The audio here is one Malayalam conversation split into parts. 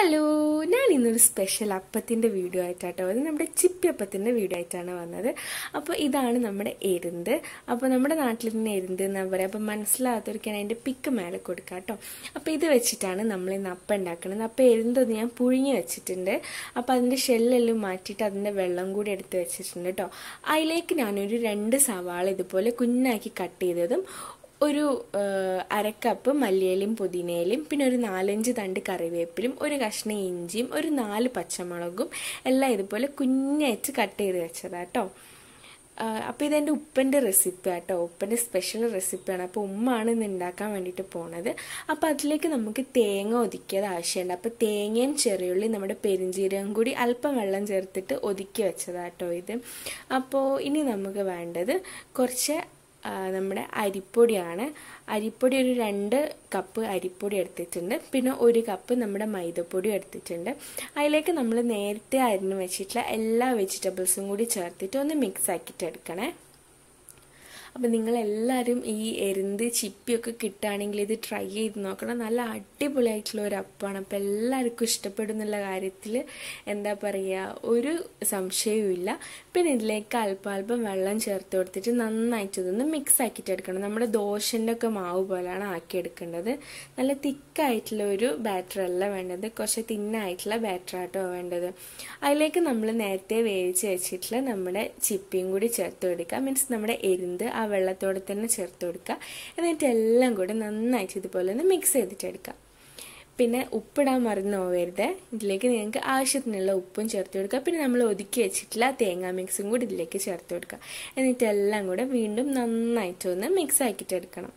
ഹലോ ഞാൻ ഇന്നൊരു സ്പെഷ്യൽ അപ്പത്തിൻ്റെ വീഡിയോ ആയിട്ടാട്ടോ അത് നമ്മുടെ ചിപ്പിയപ്പത്തിൻ്റെ വീഡിയോ ആയിട്ടാണ് വന്നത് അപ്പോൾ ഇതാണ് നമ്മുടെ എരുന്ത് അപ്പോൾ നമ്മുടെ നാട്ടിൽ നിന്ന് എരുന്ത് എന്നാ പറയുക അപ്പോൾ മനസ്സിലാകാത്തവർക്ക് ഞാൻ അതിൻ്റെ പിക്ക് മേലെ കൊടുക്കാം കേട്ടോ അപ്പോൾ ഇത് വെച്ചിട്ടാണ് നമ്മൾ ഇന്ന് അപ്പം ഉണ്ടാക്കുന്നത് അപ്പോൾ എരുന്തൊന്ന് ഞാൻ പുഴുങ്ങി വെച്ചിട്ടുണ്ട് അപ്പോൾ അതിൻ്റെ ഷെല്ലെല്ലാം മാറ്റിയിട്ട് അതിൻ്റെ വെള്ളം കൂടി എടുത്ത് വെച്ചിട്ടുണ്ട് കേട്ടോ അതിലേക്ക് ഞാനൊരു രണ്ട് സവാള ഇതുപോലെ കുഞ്ഞാക്കി കട്ട് ചെയ്തതും ഒരു അരക്കപ്പ് മല്ലിയിലും പുതിനയിലും പിന്നെ ഒരു നാലഞ്ച് തണ്ട് കറിവേപ്പിലും ഒരു കഷ്ണം ഇഞ്ചിയും ഒരു നാല് പച്ചമുളകും എല്ലാം ഇതുപോലെ കുഞ്ഞായിട്ട് കട്ട് ചെയ്ത് വെച്ചതാട്ടോ അപ്പോൾ ഇതെൻ്റെ ഉപ്പൻ്റെ റെസിപ്പി ആട്ടോ ഉപ്പൻ്റെ സ്പെഷ്യൽ റെസിപ്പിയാണ് അപ്പോൾ ഉമ്മാണ് ഇന്ന് ഉണ്ടാക്കാൻ വേണ്ടിയിട്ട് പോണത് അപ്പോൾ അതിലേക്ക് നമുക്ക് തേങ്ങ ഒതുക്കിയത് ആവശ്യമുണ്ട് അപ്പോൾ തേങ്ങയും ചെറിയുള്ളി നമ്മുടെ പെരിഞ്ചീരകം കൂടി അല്പം വെള്ളം ചേർത്തിട്ട് ഒതുക്കി വെച്ചതാട്ടോ ഇത് അപ്പോൾ ഇനി നമുക്ക് വേണ്ടത് കുറച്ച് നമ്മുടെ അരിപ്പൊടിയാണ് അരിപ്പൊടി ഒരു രണ്ട് കപ്പ് അരിപ്പൊടി എടുത്തിട്ടുണ്ട് പിന്നെ ഒരു കപ്പ് നമ്മുടെ മൈദപ്പൊടി എടുത്തിട്ടുണ്ട് അതിലേക്ക് നമ്മൾ നേരത്തെ അരിഞ്ഞ് വെച്ചിട്ടുള്ള എല്ലാ വെജിറ്റബിൾസും കൂടി ചേർത്തിട്ട് ഒന്ന് മിക്സ് ആക്കിയിട്ട് എടുക്കണേ അപ്പം നിങ്ങളെല്ലാവരും ഈ എരുന്ത് ചിപ്പിയൊക്കെ കിട്ടുകയാണെങ്കിൽ ഇത് ട്രൈ ചെയ്ത് നോക്കണം നല്ല അടിപൊളിയായിട്ടുള്ള ഒരു അപ്പമാണ് അപ്പം എല്ലാവർക്കും ഇഷ്ടപ്പെടും എന്നുള്ള കാര്യത്തിൽ എന്താ പറയുക ഒരു സംശയവുമില്ല പിന്നെ ഇതിലേക്ക് അല്പം അല്പം വെള്ളം ചേർത്ത് കൊടുത്തിട്ട് നന്നായിട്ട് ഇതൊന്ന് മിക്സ് ആക്കിയിട്ട് എടുക്കണം നമ്മുടെ ദോശൻ്റെ ഒക്കെ മാവ് പോലെയാണ് ആക്കിയെടുക്കേണ്ടത് നല്ല തിക്കായിട്ടുള്ള ഒരു ബാറ്റർ അല്ല വേണ്ടത് കുറച്ച് തിന്നായിട്ടുള്ള ബാറ്റർ ആട്ടോ വേണ്ടത് അതിലേക്ക് നമ്മൾ നേരത്തെ വേവിച്ച് വെച്ചിട്ടുള്ള നമ്മുടെ ചിപ്പിയും കൂടി ചേർത്ത് കൊടുക്കുക മീൻസ് നമ്മുടെ എരുന്ത് ആ വെള്ളത്തോടെ തന്നെ ചേർത്ത് കൊടുക്കുക എന്നിട്ട് എല്ലാം കൂടെ നന്നായിട്ട് ഇതുപോലെ ഒന്ന് മിക്സ് ചെയ്തിട്ട് എടുക്കുക പിന്നെ ഉപ്പിടാൻ മറന്നു പോകരുത് ഇതിലേക്ക് നിങ്ങൾക്ക് ആവശ്യത്തിനുള്ള ഉപ്പും ചേർത്ത് കൊടുക്കുക പിന്നെ നമ്മൾ ഒതുക്കി വെച്ചിട്ടുള്ള തേങ്ങാ മിക്സും കൂടി ഇതിലേക്ക് ചേർത്ത് കൊടുക്കുക എന്നിട്ട് എല്ലാം കൂടെ വീണ്ടും നന്നായിട്ട് ഒന്ന് മിക്സ് ആക്കിയിട്ട് എടുക്കണം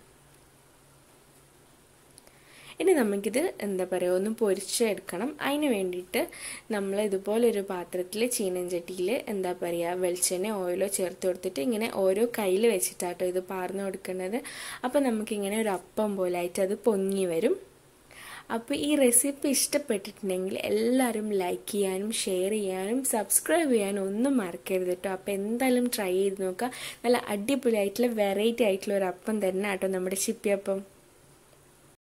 ഇനി നമുക്കിത് എന്താ പറയുക ഒന്ന് പൊരിച്ചെടുക്കണം അതിന് വേണ്ടിയിട്ട് നമ്മൾ ഇതുപോലൊരു പാത്രത്തിൽ ചീനഞ്ചട്ടിയിൽ എന്താ പറയുക വെളിച്ചെണ്ണ ഓയിലോ ചേർത്ത് കൊടുത്തിട്ട് ഇങ്ങനെ ഓരോ കയ്യിൽ വെച്ചിട്ടാട്ടോ ഇത് പാർന്നു കൊടുക്കുന്നത് അപ്പോൾ നമുക്കിങ്ങനെ ഒരു അപ്പം പോലായിട്ട് അത് പൊങ്ങി വരും അപ്പോൾ ഈ റെസിപ്പി ഇഷ്ടപ്പെട്ടിട്ടുണ്ടെങ്കിൽ എല്ലാവരും ലൈക്ക് ചെയ്യാനും ഷെയർ ചെയ്യാനും സബ്സ്ക്രൈബ് ചെയ്യാനും ഒന്നും മറക്കരുത് കേട്ടോ അപ്പോൾ എന്തായാലും ട്രൈ ചെയ്ത് നോക്കുക നല്ല അടിപൊളിയായിട്ടുള്ള വെറൈറ്റി ആയിട്ടുള്ള ഒരു അപ്പം തന്നെ കേട്ടോ നമ്മുടെ ചിപ്പിയപ്പം